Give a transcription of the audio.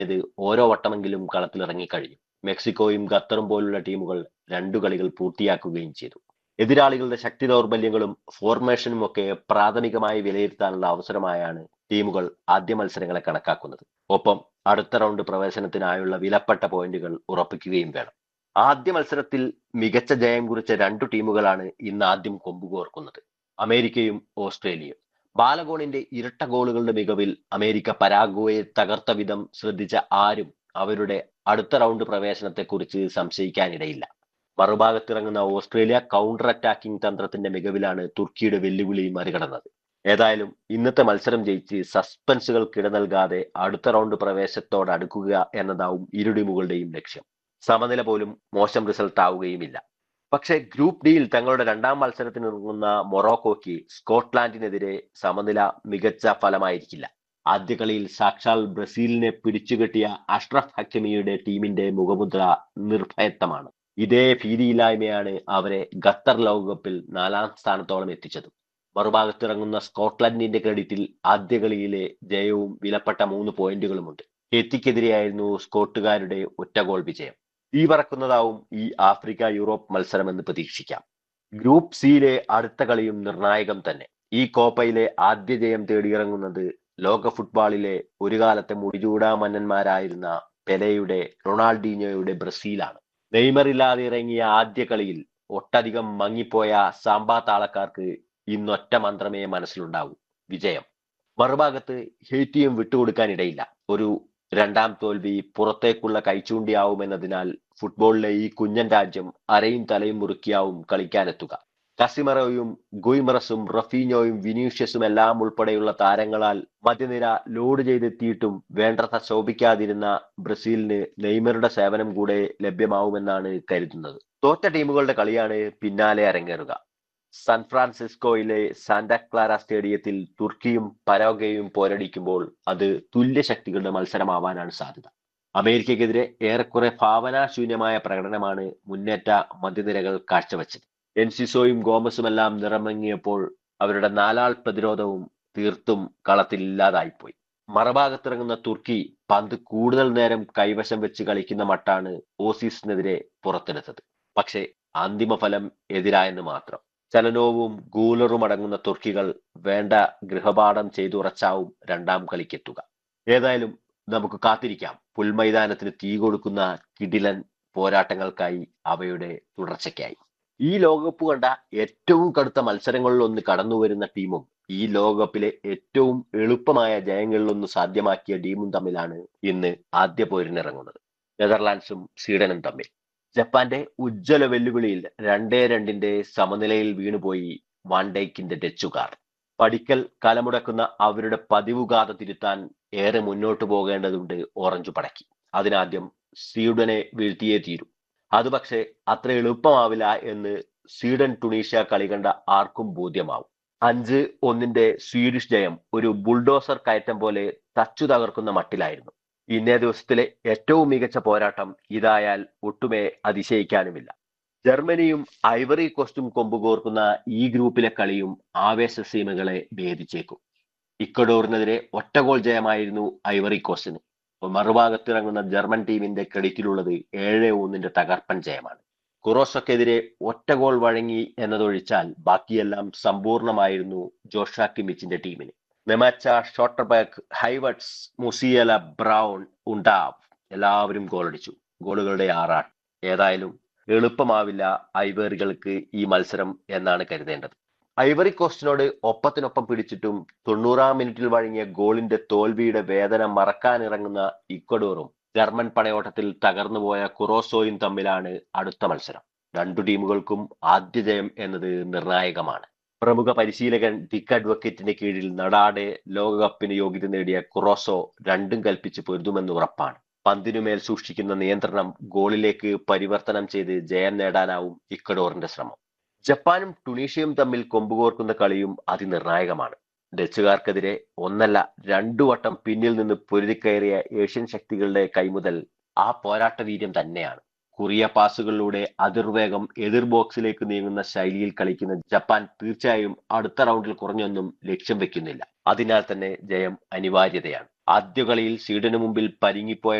ഇത് ഓരോ വട്ടമെങ്കിലും കളത്തിലിറങ്ങിക്കഴിഞ്ഞു മെക്സിക്കോയും ഖത്തറും പോലുള്ള ടീമുകൾ രണ്ടു കളികൾ പൂർത്തിയാക്കുകയും ചെയ്തു എതിരാളികളുടെ ശക്തി ദൗർബല്യങ്ങളും ഫോർമേഷനും ഒക്കെ പ്രാഥമികമായി വിലയിരുത്താനുള്ള അവസരമായാണ് ടീമുകൾ ആദ്യ മത്സരങ്ങളെ കണക്കാക്കുന്നത് ഒപ്പം അടുത്ത റൗണ്ട് പ്രവേശനത്തിനായുള്ള വിലപ്പെട്ട പോയിന്റുകൾ ഉറപ്പിക്കുകയും വേണം ആദ്യ മത്സരത്തിൽ മികച്ച ജയം കുറിച്ച രണ്ടു ടീമുകളാണ് ഇന്ന് ആദ്യം കൊമ്പുകോർക്കുന്നത് അമേരിക്കയും ഓസ്ട്രേലിയയും ബാലഗോണിന്റെ ഇരട്ട ഗോളുകളുടെ മികവിൽ അമേരിക്ക പരാഗ്വയെ തകർത്ത വിധം ശ്രദ്ധിച്ച ആരും അവരുടെ അടുത്ത റൗണ്ട് പ്രവേശനത്തെക്കുറിച്ച് സംശയിക്കാനിടയില്ല മറുഭാഗത്തിറങ്ങുന്ന ഓസ്ട്രേലിയ കൗണ്ടർ അറ്റാക്കിംഗ് തന്ത്രത്തിന്റെ മികവിലാണ് തുർക്കിയുടെ വെല്ലുവിളി മറികടന്നത് ഏതായാലും ഇന്നത്തെ മത്സരം ജയിച്ച് സസ്പെൻസുകൾക്കിട നൽകാതെ അടുത്ത റൗണ്ട് പ്രവേശത്തോട് അടുക്കുക എന്നതാവും ഇരു ടീമുകളുടെയും ലക്ഷ്യം സമനില പോലും മോശം റിസൾട്ട് ആവുകയുമില്ല പക്ഷേ ഗ്രൂപ്പ് ഡിയിൽ തങ്ങളുടെ രണ്ടാം മത്സരത്തിന് ഇറങ്ങുന്ന മൊറോക്കോയ്ക്ക് സ്കോട്ട്ലാൻഡിനെതിരെ സമനില മികച്ച ഫലമായിരിക്കില്ല ആദ്യ കളിയിൽ സാക്ഷാൽ ബ്രസീലിനെ പിടിച്ചുകെട്ടിയ അഷ്റഫ് ഹക്കിമിയുടെ ടീമിന്റെ മുഖമുദ്ര നിർഭയത്വമാണ് ഇതേ ഭീതിയില്ലായ്മയാണ് അവരെ ഖത്തർ ലോകകപ്പിൽ നാലാം സ്ഥാനത്തോളം എത്തിച്ചത് മറുഭാഗത്തിറങ്ങുന്ന സ്കോട്ട്ലൻഡിന്റെ ക്രെഡിറ്റിൽ ആദ്യ കളിയിലെ ജയവും വിലപ്പെട്ട മൂന്ന് പോയിന്റുകളുമുണ്ട് എത്തിക്കെതിരെയായിരുന്നു സ്കോട്ടുകാരുടെ ഒറ്റ ഗോൾ വിജയം ഈ പറക്കുന്നതാവും ഈ ആഫ്രിക്ക യൂറോപ്പ് മത്സരമെന്ന് പ്രതീക്ഷിക്കാം ഗ്രൂപ്പ് സിയിലെ അടുത്ത കളിയും നിർണായകം തന്നെ ഈ കോപ്പയിലെ ആദ്യ ജയം തേടിയിറങ്ങുന്നത് ലോക ഫുട്ബോളിലെ ഒരു കാലത്തെ മുടിചൂടാ മന്നന്മാരായിരുന്ന പെലെയുടെ റൊണാൾഡീഞ്ഞോയുടെ ബ്രസീലാണ് നെയ്മർ ഇല്ലാതെ ഇറങ്ങിയ ആദ്യ കളിയിൽ ഒട്ടധികം മങ്ങിപ്പോയ സാമ്പാ താളക്കാർക്ക് ഇന്നൊറ്റ മന്ത്രമേ മനസ്സിലുണ്ടാവൂ വിജയം മറുഭാഗത്ത് ഹെയ്റ്റിയും വിട്ടുകൊടുക്കാനിടയില്ല ഒരു രണ്ടാം തോൽവി പുറത്തേക്കുള്ള കൈച്ചൂണ്ടിയാവുമെന്നതിനാൽ ഫുട്ബോളിലെ ഈ കുഞ്ഞൻ രാജ്യം അരയും തലയും മുറുക്കിയാവും കളിക്കാനെത്തുക കസിമറോയും ഗുയ്മറസും റഫീനോയും വിനീഷ്യസും എല്ലാം ഉൾപ്പെടെയുള്ള താരങ്ങളാൽ മധ്യനിര ലോഡ് ചെയ്തെത്തിയിട്ടും വേണ്ടത്ര ശോഭിക്കാതിരുന്ന ബ്രസീലിന് നെയ്മറുടെ സേവനം കൂടെ ലഭ്യമാവുമെന്നാണ് കരുതുന്നത് തോറ്റ ടീമുകളുടെ കളിയാണ് പിന്നാലെ അരങ്ങേറുക സാൻ ഫ്രാൻസിസ്കോയിലെ സാന്റാ ക്ലാര സ്റ്റേഡിയത്തിൽ തുർക്കിയും പരോഗയും പോരടിക്കുമ്പോൾ അത് തുല്യ ശക്തികളുടെ മത്സരമാവാനാണ് സാധ്യത അമേരിക്കയ്ക്കെതിരെ ഏറെക്കുറെ ഭാവനാശൂന്യമായ പ്രകടനമാണ് മുന്നേറ്റ മധ്യനിരകൾ കാഴ്ചവെച്ചത് എൻസിസോയും ഗോമസുമെല്ലാം നിറമങ്ങിയപ്പോൾ അവരുടെ നാലാൾ പ്രതിരോധവും തീർത്തും കളത്തിൽ ഇല്ലാതായിപ്പോയി മറുഭാഗത്തിറങ്ങുന്ന തുർക്കി പന്ത് കൂടുതൽ നേരം കൈവശം വെച്ച് കളിക്കുന്ന മട്ടാണ് ഓസീസിനെതിരെ പുറത്തെടുത്തത് പക്ഷേ അന്തിമ ഫലം എതിരായെന്ന് മാത്രം ചലനവും ഗൂലറും അടങ്ങുന്ന തുർക്കികൾ വേണ്ട ഗൃഹപാഠം ചെയ്തുറച്ചാവും രണ്ടാം കളിക്കെത്തുക ഏതായാലും നമുക്ക് കാത്തിരിക്കാം പുൽമൈതാനത്തിന് തീ കൊടുക്കുന്ന കിടിലൻ പോരാട്ടങ്ങൾക്കായി അവയുടെ തുടർച്ചയ്ക്കായി ഈ ലോകകപ്പ് കണ്ട ഏറ്റവും കടുത്ത മത്സരങ്ങളിൽ ഒന്ന് കടന്നു വരുന്ന ടീമും ഈ ലോകകപ്പിലെ ഏറ്റവും എളുപ്പമായ ജയങ്ങളിലൊന്ന് സാധ്യമാക്കിയ ടീമും തമ്മിലാണ് ഇന്ന് ആദ്യ പോരിനിറങ്ങുന്നത് നെതർലാൻഡ്സും സ്വീഡനും തമ്മിൽ ജപ്പാന്റെ ഉജ്ജ്വല വെല്ലുവിളിയിൽ രണ്ടേ രണ്ടിന്റെ സമനിലയിൽ വീണുപോയി വാൻഡൈക്കിന്റെ ഡച്ചുകാർ പടിക്കൽ കലമുടക്കുന്ന അവരുടെ പതിവുകാത തിരുത്താൻ ഏറെ മുന്നോട്ട് പോകേണ്ടതുണ്ട് ഓറഞ്ച് പടക്കി അതിനാദ്യം സ്വീഡനെ വീഴ്ത്തിയേ തീരൂ അത് പക്ഷേ അത്ര എളുപ്പമാവില്ല എന്ന് സ്വീഡൻ ടുണീഷ്യ കളി കണ്ട ആർക്കും ബോധ്യമാവും അഞ്ച് ഒന്നിന്റെ സ്വീഡിഷ് ജയം ഒരു ബുൾഡോസർ കയറ്റം പോലെ തച്ചു തകർക്കുന്ന മട്ടിലായിരുന്നു ഇന്നേ ദിവസത്തിലെ ഏറ്റവും മികച്ച പോരാട്ടം ഇതായാൽ ഒട്ടുമേ അതിശയിക്കാനുമില്ല ജർമ്മനിയും ഐവറി കോസ്റ്റും കൊമ്പുകോർക്കുന്ന ഈ ഗ്രൂപ്പിലെ കളിയും ആവേശ സീമകളെ ഭേദിച്ചേക്കും ഇക്കഡോറിനെതിരെ ഒറ്റ ഗോൾ ജയമായിരുന്നു ഐവറി കോസ്റ്റിന് മറുഭാഗത്തിറങ്ങുന്ന ജർമ്മൻ ടീമിന്റെ ക്രെഡിറ്റിലുള്ളത് ഏഴ് ഒന്നിന്റെ തകർപ്പൻ ജയമാണ് കുറോസക്കെതിരെ ഒറ്റ ഗോൾ വഴങ്ങി എന്നതൊഴിച്ചാൽ ബാക്കിയെല്ലാം സമ്പൂർണമായിരുന്നു ജോഷാ കിമിച്ചിന്റെ ടീമിന് നെമാച്ച ഷോട്ടർബാക്ക് ഹൈവട്സ് മുസിയല ബ്രൗൺ ഉണ്ടാവ് എല്ലാവരും ഗോളടിച്ചു ഗോളുകളുടെ ആറാട്ട് ഏതായാലും എളുപ്പമാവില്ല ഐവറികൾക്ക് ഈ മത്സരം എന്നാണ് കരുതേണ്ടത് ഐവറി കോസ്റ്റിനോട് ഒപ്പത്തിനൊപ്പം പിടിച്ചിട്ടും തൊണ്ണൂറാം മിനിറ്റിൽ വഴങ്ങിയ ഗോളിന്റെ തോൽവിയുടെ വേദന മറക്കാനിറങ്ങുന്ന ഇക്വഡോറും ജർമ്മൻ പടയോട്ടത്തിൽ തകർന്നുപോയ കുറോസോയും തമ്മിലാണ് അടുത്ത മത്സരം രണ്ടു ടീമുകൾക്കും ആദ്യ ജയം എന്നത് നിർണായകമാണ് പ്രമുഖ പരിശീലകൻ ഡിക്ക് അഡ്വക്കേറ്റിന്റെ കീഴിൽ നടാടെ ലോകകപ്പിന് യോഗ്യത നേടിയ കുറോസോ രണ്ടും കൽപ്പിച്ച് പൊരുതുമെന്ന് ഉറപ്പാണ് പന്തിനുമേൽ സൂക്ഷിക്കുന്ന നിയന്ത്രണം ഗോളിലേക്ക് പരിവർത്തനം ചെയ്ത് ജയം നേടാനാവും ഇക്വഡോറിന്റെ ശ്രമം ജപ്പാനും ടുണീഷ്യയും തമ്മിൽ കൊമ്പുകോർക്കുന്ന കളിയും അതിനിർണായകമാണ് ഡച്ചുകാർക്കെതിരെ ഒന്നല്ല രണ്ടു വട്ടം പിന്നിൽ നിന്ന് പൊരുതിക്കയറിയ ഏഷ്യൻ ശക്തികളുടെ കൈമുതൽ ആ പോരാട്ട വീര്യം തന്നെയാണ് കുറിയ പാസുകളിലൂടെ അതിർവേഗം എതിർ ബോക്സിലേക്ക് നീങ്ങുന്ന ശൈലിയിൽ കളിക്കുന്ന ജപ്പാൻ തീർച്ചയായും അടുത്ത റൗണ്ടിൽ കുറഞ്ഞൊന്നും ലക്ഷ്യം വെക്കുന്നില്ല അതിനാൽ തന്നെ ജയം അനിവാര്യതയാണ് ആദ്യ കളിയിൽ സ്വീഡന് മുമ്പിൽ പരിങ്ങിപ്പോയ